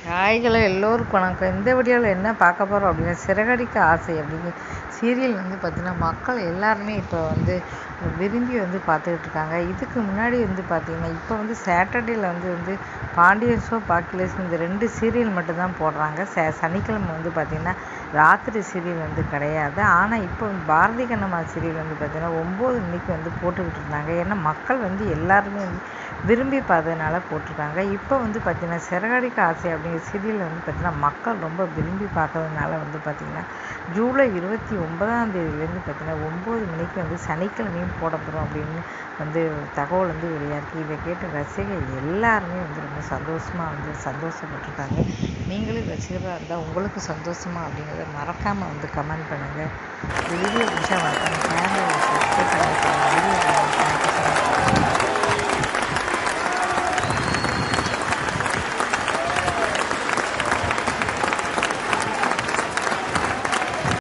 ஹாய்களோ எல்லோருக்கும் வணக்கம் இந்த வீடியோவில் என்ன பார்க்க போகிறோம் அப்படின்னா சிறகடிக்க ஆசை அப்படிங்கிற சீரியல் வந்து பார்த்திங்கன்னா மக்கள் எல்லாருமே இப்போ வந்து விரும்பி வந்து பார்த்துக்கிட்டு இருக்காங்க இதுக்கு முன்னாடி வந்து பார்த்திங்கன்னா இப்போ வந்து சாட்டர்டேயில் வந்து வந்து பாண்டியன் ஷோ பாக்கிலேஸ் இந்த ரெண்டு சீரியல் மட்டும்தான் போடுறாங்க ச சனிக்கிழமை வந்து பார்த்திங்கன்னா ராத்திரி சீரியல் வந்து கிடையாது ஆனால் இப்போ வந்து பாரதி கண்ணம்மா சீரியல் வந்து பார்த்திங்கன்னா ஒம்பது மணிக்கு வந்து போட்டுக்கிட்டு இருந்தாங்க ஏன்னா மக்கள் வந்து எல்லாருமே வந்து விரும்பி பார்த்ததுனால போட்டிருக்காங்க இப்போ வந்து பார்த்திங்கன்னா சிறகடிக்க ஆசை அப்படிங்கிற சீரியல் வந்து பார்த்திங்கன்னா மக்கள் ரொம்ப விரும்பி பார்க்கறதுனால வந்து பார்த்திங்கன்னா ஜூலை இருபத்தி ஒன்பதாம் தேதியிலேருந்து பார்த்திங்கன்னா ஒம்பது மணிக்கு வந்து சனிக்கிழமையும் போட போகிறோம் அப்படின்னு வந்து தகவல் வந்து வெளியாயிருக்கு இதை கேட்ட ரசிகர்கள் எல்லாருமே வந்து ரொம்ப சந்தோஷமாக வந்து சந்தோஷப்பட்டிருக்காங்க நீங்களும் ரசிகராக இருந்தால் உங்களுக்கு சந்தோஷமா அப்படிங்கிறத மறக்காமல் வந்து கமெண்ட் பண்ணுங்கள் வீடியோ பிடிச்சா மறக்காம சேனலை சப்ஸ்கிரைப் பண்ணிக்கோங்க வீடியோ